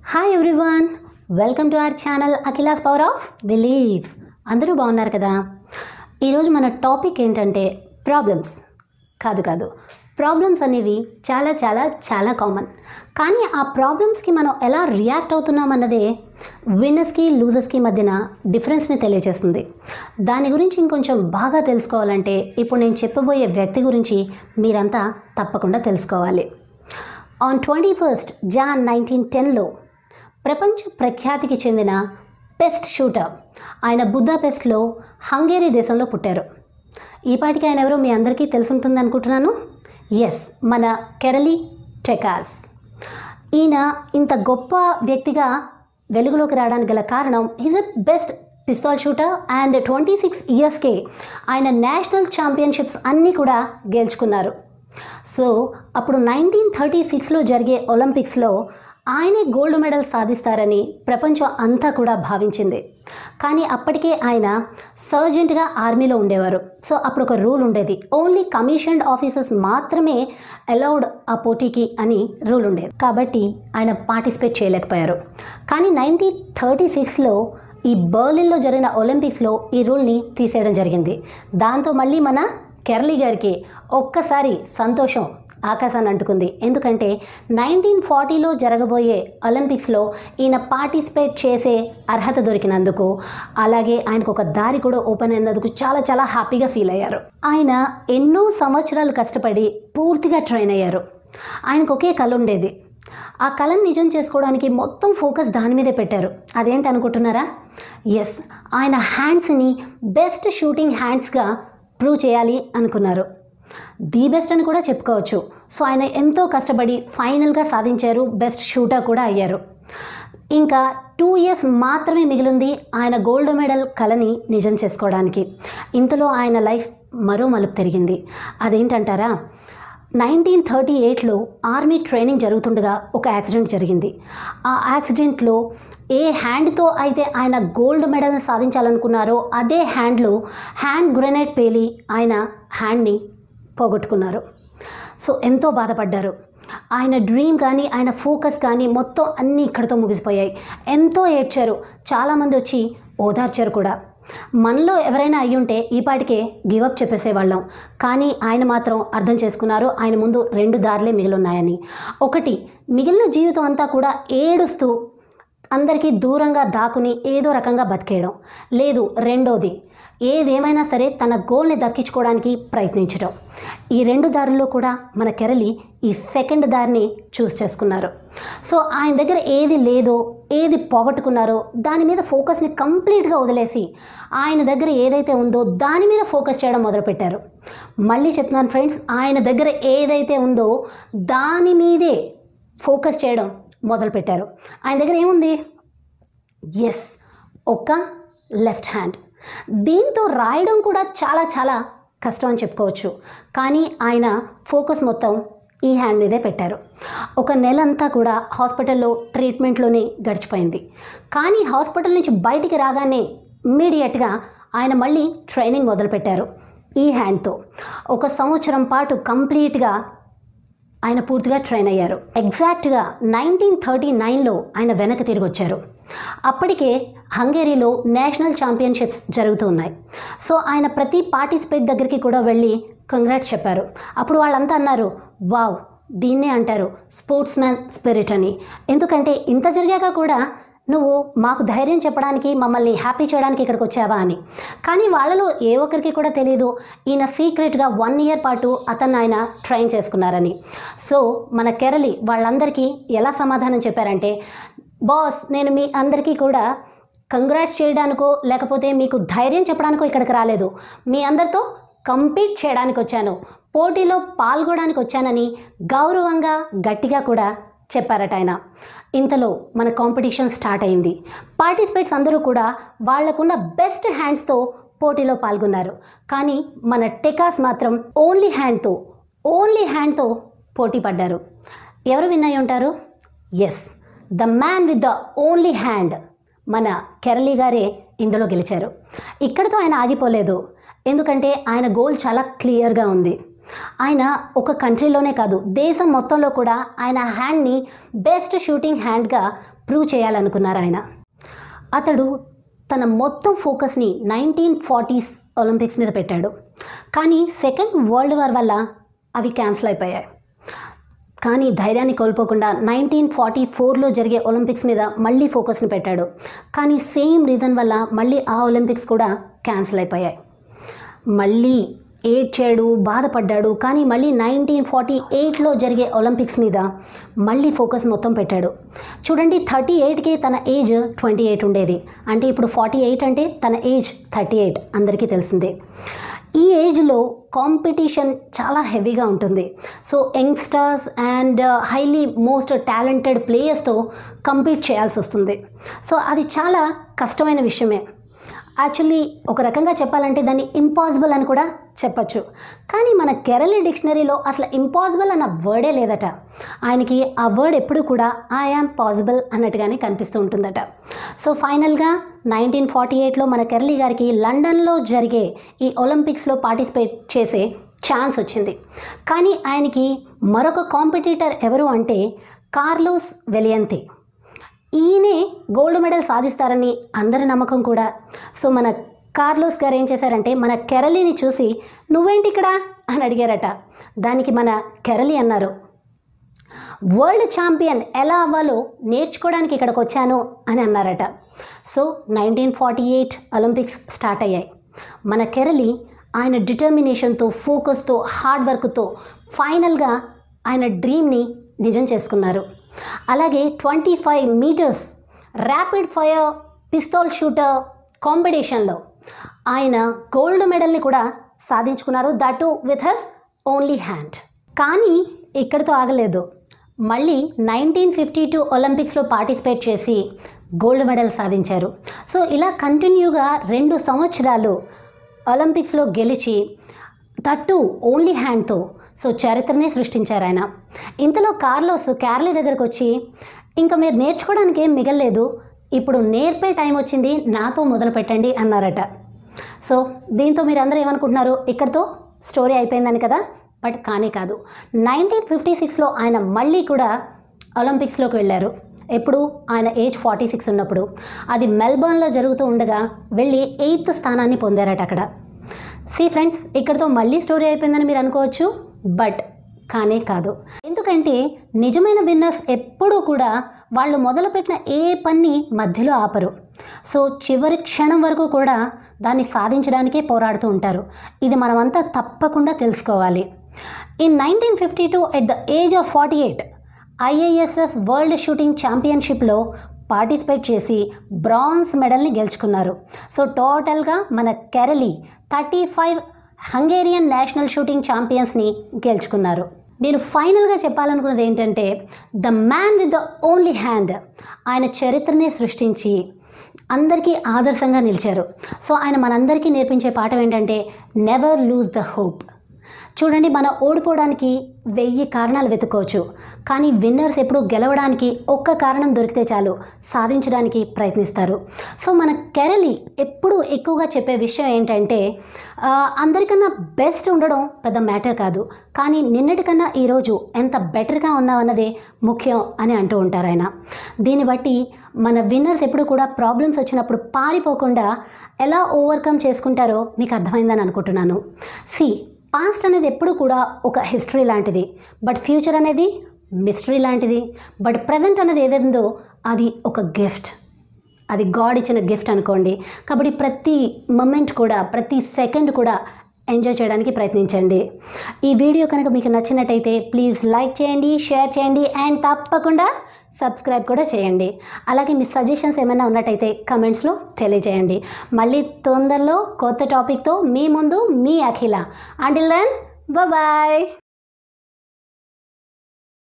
hi everyone welcome to our channel Akhila's power of believe అందరూ బాగున్నారు కదా ఈరోజు మన టాపిక్ ఏంటంటే ప్రాబ్లమ్స్ కాదు కాదు ప్రాబ్లమ్స్ అనేవి చాలా చాలా చాలా కామన్ కానీ ఆ ప్రాబ్లమ్స్కి మనం ఎలా రియాక్ట్ అవుతున్నాం అన్నదే విన్నర్స్కి లూజర్స్కి మధ్యన డిఫరెన్స్ని తెలియజేస్తుంది దాని గురించి ఇంకొంచెం బాగా తెలుసుకోవాలంటే ఇప్పుడు నేను చెప్పబోయే వ్యక్తి గురించి మీరంతా తప్పకుండా తెలుసుకోవాలి on twenty first Jan nineteen టెన్లో ప్రపంచ ప్రఖ్యాతికి చెందిన పెస్ట్ షూటర్ ఆయన బుద్దాపెస్ట్లో హంగేరీ దేశంలో పుట్టారు ఈ పాటికి ఆయన ఎవరో మీ అందరికీ తెలుసుంటుంది అనుకుంటున్నాను ఎస్ మన కెరళీ టెకాస్ ఈయన ఇంత గొప్ప వ్యక్తిగా వెలుగులోకి రావడానికి గల కారణం is a best pistol shooter and twenty six ఇయర్స్కే ఆయన నేషనల్ ఛాంపియన్షిప్స్ అన్నీ కూడా గెలుచుకున్నారు సో అప్పుడు నైన్టీన్ థర్టీ సిక్స్లో జరిగే ఒలింపిక్స్లో ఆయనే గోల్డ్ మెడల్ సాధిస్తారని ప్రపంచం అంతా కూడా భావించింది కానీ అప్పటికే ఆయన సర్జెంట్గా ఆర్మీలో ఉండేవారు సో అప్పుడు ఒక రూల్ ఉండేది ఓన్లీ కమిషన్డ్ ఆఫీసర్స్ మాత్రమే అలౌడ్ ఆ పోటీకి అని రూల్ ఉండేది కాబట్టి ఆయన పార్టిసిపేట్ చేయలేకపోయారు కానీ నైన్టీన్ థర్టీ సిక్స్లో ఈ బర్లిన్లో జరిగిన ఒలింపిక్స్లో ఈ రూల్ని తీసేయడం జరిగింది దాంతో మళ్ళీ మన కెర్లీ గారికి ఒక్కసారి సంతోషం ఆకాశాన్ని అంటుకుంది ఎందుకంటే నైన్టీన్ ఫార్టీలో జరగబోయే ఒలింపిక్స్లో ఈయన పార్టిసిపేట్ చేసే అర్హత దొరికినందుకు అలాగే ఆయనకు ఒక దారి కూడా ఓపెన్ అయినందుకు చాలా చాలా హ్యాపీగా ఫీల్ అయ్యారు ఆయన ఎన్నో సంవత్సరాలు కష్టపడి పూర్తిగా ట్రైన్ అయ్యారు ఆయనకు ఒకే కళ ఉండేది ఆ కళను నిజం చేసుకోవడానికి మొత్తం ఫోకస్ దాని మీదే పెట్టారు అదేంటి అనుకుంటున్నారా ఎస్ ఆయన హ్యాండ్స్ని బెస్ట్ షూటింగ్ హ్యాండ్స్గా ప్రూవ్ చేయాలి అనుకున్నారు ది బెస్ట్ అని కూడా చెప్పుకోవచ్చు సో ఆయన ఎంతో కష్టపడి ఫైనల్గా సాధించారు బెస్ట్ షూటర్ కూడా అయ్యారు ఇంకా టూ ఇయర్స్ మాత్రమే మిగిలింది ఆయన గోల్డ్ మెడల్ కళని నిజం చేసుకోవడానికి ఇంతలో ఆయన లైఫ్ మరో మలుపు తిరిగింది అదేంటంటారా నైన్టీన్ థర్టీ ఎయిట్లో ఆర్మీ ట్రైనింగ్ జరుగుతుండగా ఒక యాక్సిడెంట్ జరిగింది ఆ యాక్సిడెంట్లో ఏ హ్యాండ్తో అయితే ఆయన గోల్డ్ మెడల్ని సాధించాలనుకున్నారో అదే హ్యాండ్లో హ్యాండ్ గ్రెనేడ్ పేలి ఆయన హ్యాండ్ని పోగొట్టుకున్నారు సో ఎంతో బాధపడ్డారు ఆయన డ్రీమ్ కానీ ఆయన ఫోకస్ కానీ మొత్తం అన్నీ ఇక్కడితో ముగిసిపోయాయి ఎంతో ఏడ్చారు చాలామంది వచ్చి ఓదార్చారు కూడా మనలో ఎవరైనా అయ్యుంటే ఈ పాటికే గివప్ చెప్పేసేవాళ్ళం కానీ ఆయన మాత్రం అర్థం చేసుకున్నారు ఆయన ముందు రెండు దారులే మిగిలిన్నాయని ఒకటి మిగిలిన జీవితం అంతా కూడా ఏడుస్తూ అందరికీ దూరంగా దాకుని ఏదో రకంగా బతికేయడం లేదు రెండోది ఏదేమైనా సరే తన గోల్ని దక్కించుకోవడానికి ప్రయత్నించడం ఈ రెండు దారుల్లో కూడా మన కెరలి ఈ సెకండ్ దారిని చూస్ చేసుకున్నారు సో ఆయన దగ్గర ఏది లేదో ఏది పోగొట్టుకున్నారో దాని మీద ఫోకస్ని కంప్లీట్గా వదిలేసి ఆయన దగ్గర ఏదైతే ఉందో దాని మీద ఫోకస్ చేయడం మొదలుపెట్టారు మళ్ళీ చెప్తున్నాను ఫ్రెండ్స్ ఆయన దగ్గర ఏదైతే ఉందో దాని మీదే ఫోకస్ చేయడం మొదలుపెట్టారు ఆయన దగ్గర ఏముంది ఎస్ ఒక లెఫ్ట్ హ్యాండ్ దీంతో రాయడం కూడా చాలా చాలా కష్టం అని చెప్పుకోవచ్చు కానీ ఆయన ఫోకస్ మొత్తం ఈ హ్యాండ్ మీదే పెట్టారు ఒక నెల అంతా కూడా హాస్పిటల్లో ట్రీట్మెంట్లోనే గడిచిపోయింది కానీ హాస్పిటల్ నుంచి బయటికి రాగానే ఇమ్మీడియట్గా ఆయన మళ్ళీ ట్రైనింగ్ మొదలుపెట్టారు ఈ హ్యాండ్తో ఒక సంవత్సరం పాటు కంప్లీట్గా ఆయన పూర్తిగా ట్రైన్ అయ్యారు ఎగ్జాక్ట్గా నైన్టీన్ థర్టీ నైన్లో ఆయన వెనక్కి తిరిగి వచ్చారు అప్పటికే హంగేరీలో నేషనల్ ఛాంపియన్షిప్స్ జరుగుతూ ఉన్నాయి సో ఆయన ప్రతి పార్టిసిపేట్ దగ్గరికి కూడా వెళ్ళి కంగ్రాట్స్ చెప్పారు అప్పుడు వాళ్ళంతా అన్నారు వావ్ దీన్నే అంటారు స్పోర్ట్స్ మ్యాన్ స్పిరిట్ అని ఎందుకంటే ఇంత జరిగాక కూడా నువ్వు మాకు ధైర్యం చెప్పడానికి మమ్మల్ని హ్యాపీ చేయడానికి ఇక్కడికి వచ్చావా అని కానీ వాళ్ళలో ఏ ఒక్కరికి కూడా తెలియదు ఈయన సీక్రెట్గా వన్ ఇయర్ పాటు అతన్ని ఆయన ట్రైన్ చేసుకున్నారని సో మన కెరళి వాళ్ళందరికీ ఎలా సమాధానం చెప్పారంటే బాస్ నేను మీ అందరికీ కూడా కంగ్రాట్స్ చేయడానికో లేకపోతే మీకు ధైర్యం చెప్పడానికో ఇక్కడికి రాలేదు మీ అందరితో కంపీట్ చేయడానికి వచ్చాను పోటీలో పాల్గొనడానికి వచ్చానని గౌరవంగా గట్టిగా కూడా చెప్పారట ఆయన ఇంతలో మన కాంపిటీషన్ స్టార్ట్ అయింది పార్టిసిపేట్స్ అందరూ కూడా వాళ్లకున్న బెస్ట్ హ్యాండ్స్తో పోటీలో పాల్గొన్నారు కానీ మన టెకాస్ మాత్రం ఓన్లీ హ్యాండ్తో ఓన్లీ హ్యాండ్తో పోటీ పడ్డారు ఎవరు విన్ అయి ఉంటారు yes the man with the only hand మన కెరళీ గారే ఇందులో గెలిచారు ఇక్కడితో ఆయన ఆగిపోలేదు ఎందుకంటే ఆయన గోల్ చాలా క్లియర్గా ఉంది ఆయన ఒక కంట్రీలోనే కాదు దేశం మొత్తంలో కూడా ఆయన హ్యాండ్ని బెస్ట్ షూటింగ్ హ్యాండ్గా ప్రూవ్ చేయాలనుకున్నారు ఆయన అతడు తన మొత్తం ఫోకస్ని నైన్టీన్ ఫార్టీస్ ఒలింపిక్స్ మీద పెట్టాడు కానీ సెకండ్ వరల్డ్ వార్ వల్ల అవి క్యాన్సిల్ అయిపోయాయి కానీ ధైర్యాన్ని కోల్పోకుండా నైన్టీన్ ఫార్టీ ఫోర్లో జరిగే ఒలింపిక్స్ మీద మళ్ళీ ఫోకస్ని పెట్టాడు కానీ సేమ్ రీజన్ వల్ల మళ్ళీ ఆ ఒలింపిక్స్ కూడా క్యాన్సిల్ అయిపోయాయి మళ్ళీ ఏడ్చాడు బాధపడ్డాడు కానీ మళ్ళీ నైన్టీన్ ఫార్టీ ఎయిట్లో జరిగే ఒలింపిక్స్ మీద మళ్ళీ ఫోకస్ మొత్తం పెట్టాడు చూడండి థర్టీ ఎయిట్కి తన ఏజ్ ట్వంటీ ఎయిట్ ఉండేది అంటే ఇప్పుడు ఫార్టీ ఎయిట్ అంటే తన ఏజ్ థర్టీ ఎయిట్ అందరికీ తెలిసిందే ఈ ఏజ్లో కాంపిటీషన్ చాలా హెవీగా ఉంటుంది so youngsters and highly most talented ప్లేయర్స్తో కంపీట్ చేయాల్సి వస్తుంది సో అది చాలా కష్టమైన విషయమే యాక్చువల్లీ ఒక రకంగా చెప్పాలంటే దాన్ని ఇంపాసిబుల్ అని కూడా చెప్పచ్చు కానీ మన కేరళ డిక్షనరీలో అసలు ఇంపాసిబుల్ అన్న వర్డే లేదట ఆయనకి ఆ వర్డ్ ఎప్పుడు కూడా ఐ యామ్ పాసిబుల్ అన్నట్టుగానే కనిపిస్తూ ఉంటుందట సో ఫైనల్గా నైన్టీన్ ఫార్టీ ఎయిట్లో మన కెరళి గారికి లండన్లో జరిగే ఈ ఒలింపిక్స్లో పార్టిసిపేట్ చేసే ఛాన్స్ వచ్చింది కానీ ఆయనకి మరొక కాంపిటీటర్ ఎవరు అంటే కార్లోస్ వెలియంతి ఈయనే గోల్డ్ మెడల్ సాధిస్తారని అందరి నమ్మకం కూడా సో మన కార్లోస్ గారు ఏం చేశారంటే మన కెరళిని చూసి నువ్వేంటి ఇక్కడ అని అడిగారట దానికి మన కెరళి అన్నారు వరల్డ్ ఛాంపియన్ ఎలా అవ్వాలో నేర్చుకోవడానికి ఇక్కడికి వచ్చాను అని అన్నారట so nineteen forty eight Olympics start అయ్యాయి మన కెరళి ఆయన డిటర్మినేషన్తో ఫోకస్తో హార్డ్ వర్క్తో ఫైనల్గా ఆయన డ్రీమ్ని నిజం చేసుకున్నారు అలాగే twenty five metres rapid fire pistol shooter కాంపిటీషన్లో ఆయన గోల్డ్ మెడల్ని కూడా సాధించుకున్నారు that with his only hand కానీ ఇక్కడితో ఆగలేదు మళ్ళీ నైన్టీన్ ఫిఫ్టీ టూ ఒలింపిక్స్లో పార్టిసిపేట్ చేసి గోల్డ్ మెడల్ సాధించారు సో ఇలా కంటిన్యూగా రెండు సంవత్సరాలు ఒలింపిక్స్లో గెలిచి తట్టు ఓన్లీ హ్యాండ్తో సో చరిత్రనే సృష్టించారు ఆయన ఇంతలో కార్లోస్ క్యార్లీ దగ్గరకు వచ్చి ఇంకా మీరు నేర్చుకోవడానికి ఏం మిగలలేదు ఇప్పుడు నేర్పే టైం వచ్చింది నాతో మొదలు పెట్టండి అన్నారట సో దీంతో మీరు అందరూ ఏమనుకుంటున్నారు ఇక్కడితో స్టోరీ అయిపోయిందని కదా బట్ కానే కాదు నైన్టీన్ ఫిఫ్టీ సిక్స్లో ఆయన మళ్ళీ కూడా ఒలింపిక్స్లోకి వెళ్ళారు ఎప్పుడు ఆయన ఏజ్ ఫార్టీ సిక్స్ ఉన్నప్పుడు అది మెల్బర్న్లో జరుగుతూ ఉండగా వెళ్ళి ఎయిత్ స్థానాన్ని పొందారట అక్కడ సి ఫ్రెండ్స్ ఇక్కడితో మళ్ళీ స్టోరీ అయిపోయిందని మీరు అనుకోవచ్చు బట్ కానే కాదు ఎందుకంటే నిజమైన విన్నర్స్ ఎప్పుడూ కూడా వాళ్ళు మొదలుపెట్టిన ఏ పని మధ్యలో ఆపరు సో చివరి క్షణం వరకు కూడా దాన్ని సాధించడానికే పోరాడుతూ ఉంటారు ఇది మనమంతా తప్పకుండా తెలుసుకోవాలి in nineteen fifty two at the age of forty eight IASF world shooting ఛాంపియన్షిప్లో పార్టిసిపేట్ చేసి బ్రాంజ్ మెడల్ని గెలుచుకున్నారు సో టోటల్గా మన Karoly thirty five Hungarian national shooting ఛాంపియన్స్ని గెలుచుకున్నారు నేను ఫైనల్గా చెప్పాలనుకున్నది ఏంటంటే the man with the only hand ఆయన చరిత్రనే సృష్టించి అందరికీ ఆదర్శంగా నిలిచారు సో ఆయన మనందరికీ నేర్పించే పాఠం ఏంటంటే నెవర్ లూజ్ ద హోప్ చూడండి మనం ఓడిపోవడానికి వెయ్యి కారణాలు వెతుక్కోవచ్చు కానీ విన్నర్స్ ఎప్పుడు గెలవడానికి ఒక్క కారణం దొరికితే చాలు సాధించడానికి ప్రయత్నిస్తారు సో మన కేరళి ఎప్పుడు ఎక్కువగా చెప్పే విషయం ఏంటంటే ఆ, అందరికన్నా బెస్ట్ ఉండడం పెద్ద మ్యాటర్ కాదు కానీ నిన్నటికన్నా ఈరోజు ఎంత బెటర్గా ఉన్నామన్నదే ముఖ్యం అని అంటూ ఉంటారు ఆయన దీన్ని బట్టి మన విన్నర్స్ ఎప్పుడు కూడా ప్రాబ్లమ్స్ వచ్చినప్పుడు పారిపోకుండా ఎలా ఓవర్కమ్ చేసుకుంటారో మీకు అర్థమైందని అనుకుంటున్నాను సి పాస్ట్ అనేది ఎప్పుడు కూడా ఒక హిస్టరీ లాంటిది బట్ ఫ్యూచర్ అనేది మిస్టరీ లాంటిది బట్ ప్రజెంట్ అనేది ఏదైందో అది ఒక గిఫ్ట్ అది గాడ్ ఇచ్చిన గిఫ్ట్ అనుకోండి కాబట్టి ప్రతి మూమెంట్ కూడా ప్రతి సెకండ్ కూడా ఎంజాయ్ చేయడానికి ప్రయత్నించండి ఈ వీడియో కనుక మీకు నచ్చినట్టయితే ప్లీజ్ లైక్ చేయండి షేర్ చేయండి అండ్ తప్పకుండా సబ్స్క్రైబ్ కూడా చేయండి అలాగే మీ సజెషన్స్ ఏమైనా ఉన్నట్టయితే కమెంట్స్లో తెలియజేయండి మళ్ళీ తొందరలో కొత్త టాపిక్తో మీ ముందు మీ అఖిల అంటిల్ దెన్ బాయ్